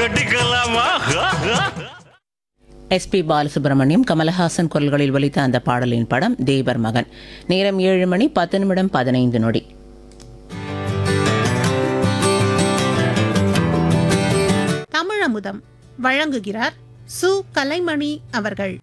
கட்டிக்கலாமா SP Balasubramaniam Kamal Haasan குரல்களில் ஒலித்த அந்த பாடலின் படம் தேவர் மகன் நேரம் ஏழு மணி பத்து நிமிடம் பதினைந்து நொடி தமிழமுதம் வழங்குகிறார் சு கலைமணி அவர்கள்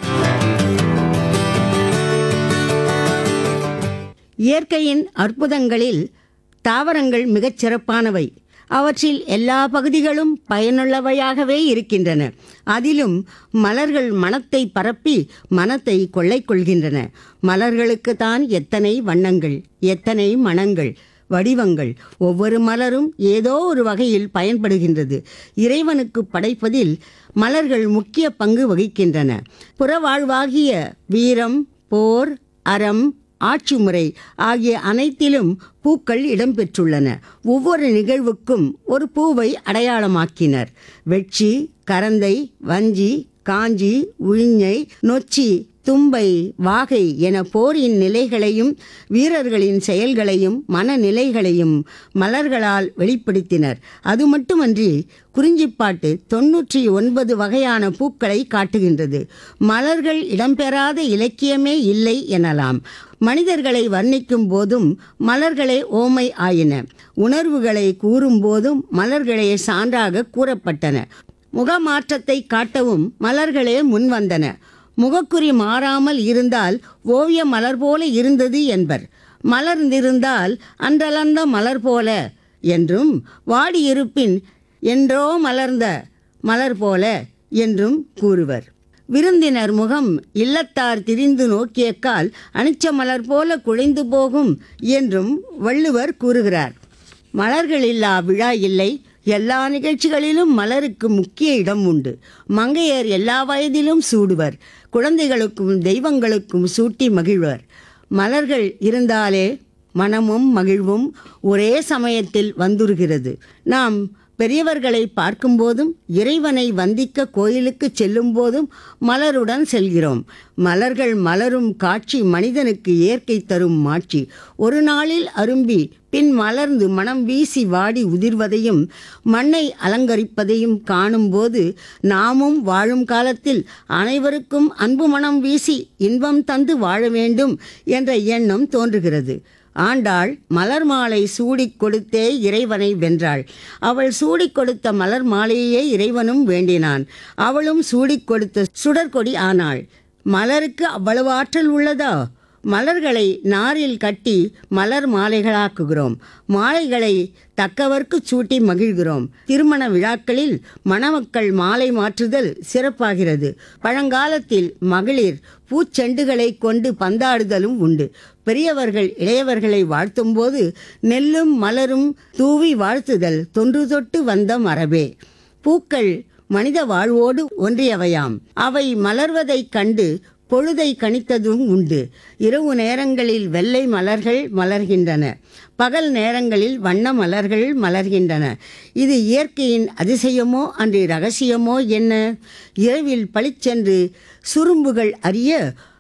இயற்கையின் அற்புதங்களில் தாவரங்கள் மிகச் சிறப்பானவை அவற்றில் எல்லா பகுதிகளும் பயனுள்ளவையாகவே இருக்கின்றன அதிலும் மலர்கள் மனத்தை பரப்பி மனத்தை கொள்ளை கொள்கின்றன மலர்களுக்கு தான் எத்தனை வண்ணங்கள் எத்தனை மணங்கள் வடிவங்கள் ஒவ்வொரு மலரும் ஏதோ ஒரு வகையில் பயன்படுகின்றது இறைவனுக்கு படைப்பதில் மலர்கள் முக்கிய பங்கு வகிக்கின்றன புறவாழ்வாகிய வீரம் போர் அறம் ஆட்சி முறை ஆகிய அனைத்திலும் பூக்கள் இடம்பெற்றுள்ளன ஒவ்வொரு நிகழ்வுக்கும் ஒரு பூவை அடையாளமாக்கினர் வெட்சி கரந்தை வஞ்சி காஞ்சி உழிஞை நொச்சி தும்பை வாகை என போரின் நிலைகளையும் வீரர்களின் செயல்களையும் மனநிலைகளையும் மலர்களால் வெளிப்படுத்தினர் அது மட்டுமன்றி குறிஞ்சிப்பாட்டு தொன்னூற்றி ஒன்பது வகையான பூக்களை காட்டுகின்றது மலர்கள் இடம்பெறாத இலக்கியமே இல்லை எனலாம் மனிதர்களை வர்ணிக்கும் போதும் மலர்களே ஓமை ஆயின உணர்வுகளை கூறும் போதும் மலர்களே சான்றாக கூறப்பட்டன முகமாற்றத்தை காட்டவும் மலர்களே முன்வந்தன முகக்குறி மாறாமல் இருந்தால் ஓவிய மலர் போல இருந்தது என்பர் மலர்ந்திருந்தால் அன்றலர்ந்த மலர் போல என்றும் வாடியிருப்பின் என்றோ மலர்ந்த மலர் போல என்றும் கூறுவர் விருந்தினர் முகம் இல்லத்தார் திரிந்து நோக்கியக்கால் அனிச்ச மலர் போல குழைந்து போகும் என்றும் வள்ளுவர் கூறுகிறார் மலர்கள் இல்லா விழா இல்லை எல்லா நிகழ்ச்சிகளிலும் மலருக்கு முக்கிய இடம் உண்டு மங்கையர் எல்லா வயதிலும் சூடுவர் குழந்தைகளுக்கும் தெய்வங்களுக்கும் சூட்டி மகிழ்வர் மலர்கள் இருந்தாலே மனமும் மகிழ்வும் ஒரே சமயத்தில் வந்துருகிறது நாம் பெரியவர்களை பார்க்கும்போதும் இறைவனை வந்திக்க கோயிலுக்கு செல்லும் போதும் மலருடன் செல்கிறோம் மலர்கள் மலரும் காட்சி மனிதனுக்கு இயற்கை தரும் மாட்சி ஒரு நாளில் அரும்பி பின் மலர்ந்து மனம் வீசி வாடி உதிர்வதையும் மண்ணை அலங்கரிப்பதையும் காணும்போது நாமும் வாழும் காலத்தில் அனைவருக்கும் அன்பு மனம் வீசி இன்பம் தந்து வாழ வேண்டும் என்ற எண்ணம் தோன்றுகிறது ஆண்டாள் மலர் மாலை சூடிக் கொடுத்தே இறைவனை வென்றாள் அவள் சூடிக் கொடுத்த மலர் மாலையே இறைவனும் வேண்டினான் அவளும் சூடிக் கொடுத்த சுடற்கொடி ஆனாள் மலருக்கு அவ்வளவு ஆற்றல் உள்ளதா மலர்களை நாரில் கட்டி மலர் மாலைகளாக்குகிறோம் மாலைகளை தக்கவர்க்கு சூட்டி மகிழ்கிறோம் திருமண விழாக்களில் மணமக்கள் மாலை மாற்றுதல் சிறப்பாகிறது பழங்காலத்தில் மகளிர் பூச்செண்டுகளை கொண்டு பந்தாடுதலும் உண்டு பெரியவர்கள் இளையவர்களை வாழ்த்தும்போது நெல்லும் மலரும் தூவி வாழ்த்துதல் தொன்று தொட்டு வந்த மரபே பூக்கள் மனித வாழ்வோடு ஒன்றியவையாம் அவை மலர்வதைக் கண்டு பொழுதை கணித்ததும் உண்டு இரவு நேரங்களில் வெள்ளை மலர்கள் மலர்கின்றன பகல் நேரங்களில் வண்ண மலர்கள் மலர்கின்றன இது இயற்கையின் அதிசயமோ அன்று ரகசியமோ என்ன இரவில் பளிச்சென்று சுரும்புகள் அறிய